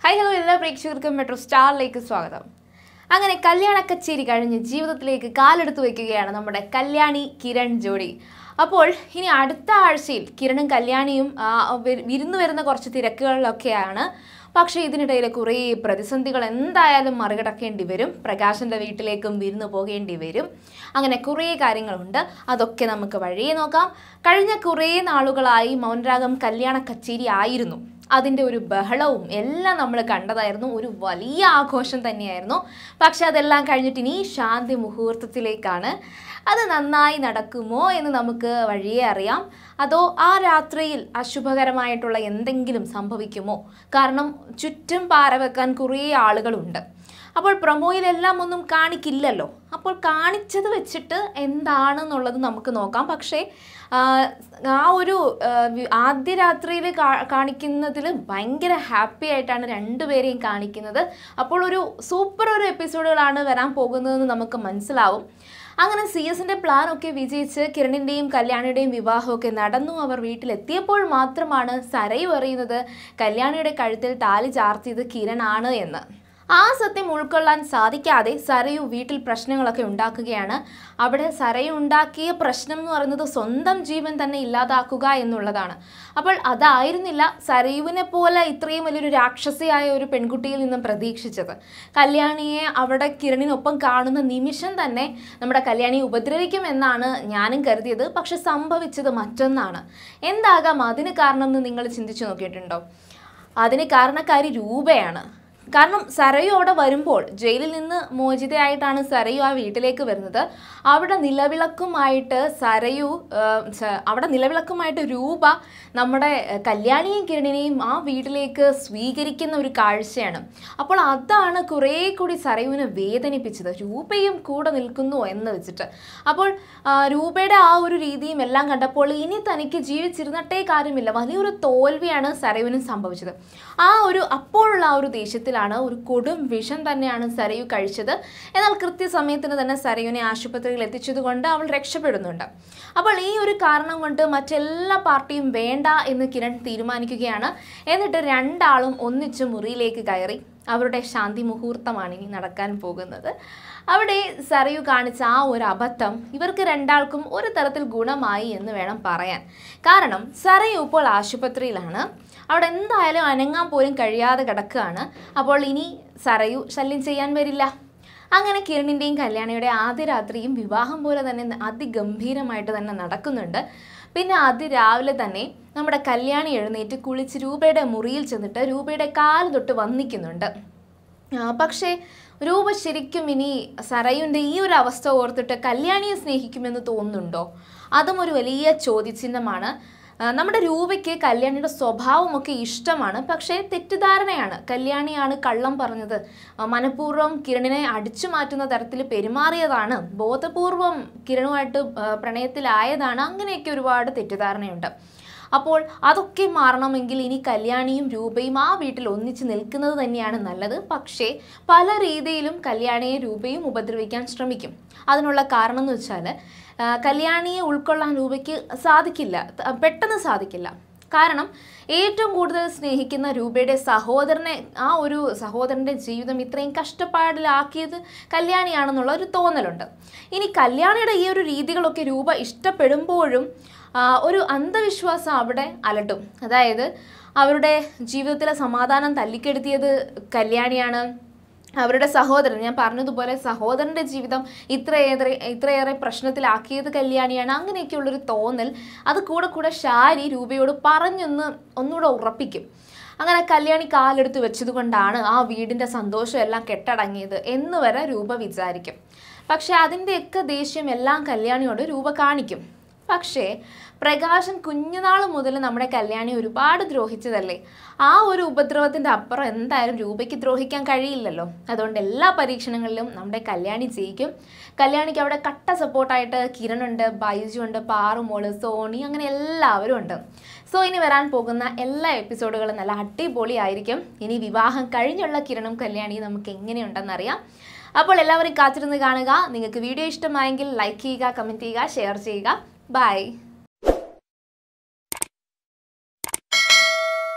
hi hello എല്ലാ പ്രേക്ഷകർക്കും metro സ്റ്റാറിലേക്ക് സ്വാഗതം അങ്ങനെ കല്യാണ കച്ചേരി കഴിഞ്ഞ് ജീവിതത്തിലേക്ക് കാലെടുത്ത് വയ്ക്കുകയാണ് നമ്മുടെ കല്യാണി കിരൺ ജോഡി അപ്പോൾ ഇനി അടുത്ത ആഴ്ചയിൽ കിരണും കല്യാണിയും ആ, വി- വിരുന്ന് വരുന്ന കുറച്ച് തിരക്കുകളിലൊക്കെയാണ് പക്ഷേ ഇതിനിടയിൽ കുറേ പ്രതിസന്ധികൾ എന്തായാലും മറികടക്കേണ്ടി വരും പ്രകാശൻ്റെ വീട്ടിലേക്കും വിരുന്ന് പോകേണ്ടി വരും അങ്ങനെ കുറേ കാര്യങ്ങളുണ്ട് അതൊക്കെ നമുക്ക് വഴിയെ നോക്കാം കഴിഞ്ഞ കുറേ നാളുകളായി മൗനരാഗം കല്യാണ കച്ചേരി ആയിരുന്നു അതിൻ്റെ ഒരു ബഹളവും എല്ലാം നമ്മൾ കണ്ടതായിരുന്നു ഒരു വലിയ ആഘോഷം തന്നെയായിരുന്നു പക്ഷെ അതെല്ലാം കഴിഞ്ഞിട്ട് ഇനി ശാന്തി മുഹൂർത്തത്തിലേക്കാണ് അത് നന്നായി നടക്കുമോ എന്ന് നമുക്ക് വഴിയെ അറിയാം അതോ ആ രാത്രിയിൽ അശുഭകരമായിട്ടുള്ള എന്തെങ്കിലും സംഭവിക്കുമോ കാരണം ചുറ്റും പാര വെക്കാൻ കുറേ ആളുകളുണ്ട് അപ്പോൾ പ്രൊമോയിലെല്ലാം ഒന്നും കാണിക്കില്ലല്ലോ അപ്പോൾ കാണിച്ചത് വെച്ചിട്ട് എന്താണെന്നുള്ളത് നമുക്ക് നോക്കാം പക്ഷേ ആ, ആ ഒരു ആ, വി- ആദ്യ രാത്രിയിൽ കാണിക്കുന്നതിൽ ഭയങ്കര ഹാപ്പി ആയിട്ടാണ് രണ്ടുപേരെയും കാണിക്കുന്നത് അപ്പോൾ ഒരു സൂപ്പർ ഒരു എപ്പിസോഡുകളാണ് വരാൻ പോകുന്നതെന്ന് നമുക്ക് മനസ്സിലാവും അങ്ങനെ സി എസിൻ്റെ പ്ലാനൊക്കെ വിജയിച്ച് കിരണിൻ്റെയും കല്യാണിയുടെയും വിവാഹമൊക്കെ നടന്നു അവർ വീട്ടിലെത്തിയപ്പോൾ മാത്രമാണ് സരയു അറിയുന്നത് കല്യാണിയുടെ കഴുത്തിൽ താലി ചാർത്തിയത് കിരണാണ് എന്ന് ആ സത്യം ഉൾക്കൊള്ളാൻ സാധിക്കാതെ സരയു വീട്ടിൽ പ്രശ്നങ്ങളൊക്കെ ഉണ്ടാക്കുകയാണ് അവിടെ സരയു ഉണ്ടാക്കിയ പ്രശ്നം എന്ന് പറയുന്നത് സ്വന്തം ജീവൻ തന്നെ ഇല്ലാതാക്കുക എന്നുള്ളതാണ് അപ്പോൾ അതായിരുന്നില്ല സരയുവിനെ പോലെ ഇത്രയും വലിയൊരു രാക്ഷസിയായ ഒരു പെൺകുട്ടിയിൽ നിന്നും പ്രതീക്ഷിച്ചത് കല്യാണിയെ അവിടെ കിരണിനൊപ്പം കാണുന്ന നിമിഷം തന്നെ നമ്മുടെ കല്യാണിയെ ഉപദ്രവിക്കും എന്നാണ് ഞാനും കരുതിയത് പക്ഷെ സംഭവിച്ചത് മറ്റൊന്നാണ് എന്താകാം അതിന് കാരണം എന്ന് നിങ്ങൾ ചിന്തിച്ചു നോക്കിയിട്ടുണ്ടോ അതിന് കാരണക്കാരി രൂപയാണ് കാരണം സരയു അവിടെ വരുമ്പോൾ ജയിലിൽ നിന്ന് മോചിതയായിട്ടാണ് സരയു ആ വീട്ടിലേക്ക് വരുന്നത് അവിടെ നിലവിളക്കുമായിട്ട് സരയു ആ, സ- അവിടെ നിലവിളക്കുമായിട്ട് രൂപ നമ്മുടെ ആ, കല്യാണിയും കിരണിനെയും ആ വീട്ടിലേക്ക് സ്വീകരിക്കുന്ന ഒരു കാഴ്ചയാണ് അപ്പോൾ അതാണ് കുറേ കൂടി സരയുവിനെ വേദനിപ്പിച്ചത് രൂപയും കൂടെ നിൽക്കുന്നു എന്ന് വെച്ചിട്ട് അപ്പോൾ ആ, രൂപയുടെ ആ ഒരു രീതിയും എല്ലാം കണ്ടപ്പോൾ ഇനി തനിക്ക് ജീവിച്ചിരുന്നിട്ടേ കാര്യമില്ല വലിയൊരു തോൽവിയാണ് സരയുവിന് സംഭവിച്ചത് ആ ഒരു അപ്പോഴുള്ള ആ ഒരു ദേഷ്യത്തിലാണ് ഒരു കൊടും വിഷം തന്നെയാണ് സരയു കഴിച്ചത് എന്നാൽ കൃത്യസമയത്തിന് തന്നെ സരയുവിനെ ആശുപത്രിയിൽ എത്തിച്ചതുകൊണ്ട് അവൾ രക്ഷപ്പെടുന്നുണ്ട് അപ്പോൾ ഈ ഒരു കാരണം കൊണ്ട് മറ്റെല്ലാ പാർട്ടിയും വേണ്ട എന്ന് കിരൺ തീരുമാനിക്കുകയാണ് എന്നിട്ട് രണ്ടാളും ഒന്നിച്ച് മുറിയിലേക്ക് കയറി അവരുടെ ശാന്തി മുഹൂർത്തമാണ് ഇനി നടക്കാൻ പോകുന്നത് അവിടെ സരയു കാണിച്ച ആ ഒരു അബദ്ധം ഇവർക്ക് രണ്ടാൾക്കും ഒരു തരത്തിൽ ഗുണമായി എന്ന് വേണം പറയാൻ കാരണം സരയു ഇപ്പോൾ ആശുപത്രിയിലാണ് അവിടെ എന്തായാലും അനങ്ങാൻ പോലും കഴിയാതെ കിടക്കുകയാണ് അപ്പോൾ ഇനി സരയു ശല്യം ചെയ്യാൻ വരില്ല അങ്ങനെ കിരണിൻ്റെയും കല്യാണിയുടെ ആദ്യ രാത്രിയും വിവാഹം പോലെ തന്നെ അതിഗംഭീരമായിട്ട് തന്നെ നടക്കുന്നുണ്ട് പിന്നെ അതിരാവിലെ തന്നെ നമ്മുടെ കല്യാണി എഴുന്നേറ്റ് കുളിച്ച് രൂപയുടെ മുറിയിൽ ചെന്നിട്ട് രൂപയുടെ കാല് തൊട്ട് വന്നിക്കുന്നുണ്ട് ആ, പക്ഷേ രൂപ ശരിക്കും ഇനി സരയുൻ്റെ ഈ ഒരു അവസ്ഥ ഓർത്തിട്ട് കല്യാണിയെ സ്നേഹിക്കുമെന്ന് തോന്നുന്നുണ്ടോ അതും ഒരു വലിയ ചോദ്യചിഹ്നമാണ് ആ, നമ്മുടെ രൂപയ്ക്ക് കല്യാണിയുടെ സ്വഭാവമൊക്കെ ഇഷ്ടമാണ് പക്ഷേ തെറ്റിദ്ധാരണയാണ് കല്യാണിയാണ് കള്ളം പറഞ്ഞത് ആ, മനഃപൂർവ്വം കിരണിനെ അടിച്ചു മാറ്റുന്ന തരത്തിൽ പെരുമാറിയതാണ് ബോധപൂർവം കിരണുമായിട്ട് ആ, പ്രണയത്തിലായതാണ് അങ്ങനെയൊക്കെ ഒരുപാട് തെറ്റിദ്ധാരണയുണ്ട് അപ്പോൾ അതൊക്കെ മാറണമെങ്കിൽ ഇനി കല്യാണിയും രൂപയും ആ വീട്ടിൽ ഒന്നിച്ച് നിൽക്കുന്നത് തന്നെയാണ് നല്ലത് പക്ഷേ പല രീതിയിലും കല്യാണിയെ രൂപയും ഉപദ്രവിക്കാൻ ശ്രമിക്കും അതിനുള്ള കാരണം എന്ന് വെച്ചാൽ ആ, കല്യാണിയെ ഉൾക്കൊള്ളാൻ രൂപയ്ക്ക് സാധിക്കില്ല ത- പെട്ടെന്ന് സാധിക്കില്ല കാരണം ഏറ്റവും കൂടുതൽ സ്നേഹിക്കുന്ന രൂപയുടെ സഹോദരനെ ആ ഒരു സഹോദരൻ്റെ ജീവിതം ഇത്രയും കഷ്ടപ്പാടിലാക്കിയത് കല്യാണിയാണെന്നുള്ള ഒരു തോന്നലുണ്ട് ഇനി കല്യാണിയുടെ ഈ ഒരു രീതികളൊക്കെ രൂപ ഇഷ്ടപ്പെടുമ്പോഴും ആ, ഒരു അന്ധവിശ്വാസം അവിടെ അലട്ടും അതായത് അവരുടെ ജീവിതത്തിലെ സമാധാനം തല്ലിക്കെടുത്തിയത് കല്യാണിയാണ് അവരുടെ സഹോദരൻ ഞാൻ പറഞ്ഞതുപോലെ സഹോദരൻ്റെ ജീവിതം ഇത്രയേറെ ഇത്രയേറെ പ്രശ്നത്തിലാക്കിയത് കല്യാണിയാണ് അങ്ങനെയൊക്കെയുള്ളൊരു തോന്നൽ അത് കൂടെ കൂടെ ഷാരി രൂപയോട് പറഞ്ഞൊന്ന് ഒന്നുകൂടെ ഉറപ്പിക്കും അങ്ങനെ കല്യാണി കാലെടുത്ത് വെച്ചതുകൊണ്ടാണ് ആ വീടിൻ്റെ സന്തോഷം എല്ലാം കെട്ടടങ്ങിയത് എന്ന് വരെ രൂപ വിചാരിക്കും പക്ഷെ അതിൻ്റെയൊക്കെ ദേഷ്യം എല്ലാം കല്യാണിയോട് രൂപ കാണിക്കും പക്ഷേ പ്രകാശൻ കുഞ്ഞുനാൾ മുതൽ നമ്മുടെ കല്യാണി ഒരുപാട് ദ്രോഹിച്ചതല്ലേ ആ ഒരു ഉപദ്രവത്തിൻ്റെ അപ്പുറം എന്തായാലും രൂപയ്ക്ക് ദ്രോഹിക്കാൻ കഴിയില്ലല്ലോ അതുകൊണ്ട് എല്ലാ പരീക്ഷണങ്ങളിലും നമ്മുടെ കല്യാണി ജയിക്കും കല്യാണിക്ക് അവിടെ കട്ട സപ്പോർട്ടായിട്ട് കിരണുണ്ട് ബൈജു ഉണ്ട് പാറുമോള് സോണി അങ്ങനെ എല്ലാവരും ഉണ്ട് സോ ഇനി വരാൻ പോകുന്ന എല്ലാ എപ്പിസോഡുകളും നല്ല അടിപൊളിയായിരിക്കും ഇനി വിവാഹം കഴിഞ്ഞുള്ള കിരണും കല്യാണിയും നമുക്ക് എങ്ങനെയുണ്ടെന്നറിയാം അപ്പോൾ എല്ലാവരും കാത്തിരുന്ന് കാണുക നിങ്ങൾക്ക് വീഡിയോ ഇഷ്ടമായെങ്കിൽ ലൈക്ക് ചെയ്യുക കമൻറ്റ് ചെയ്യുക ഷെയർ ചെയ്യുക ബൈ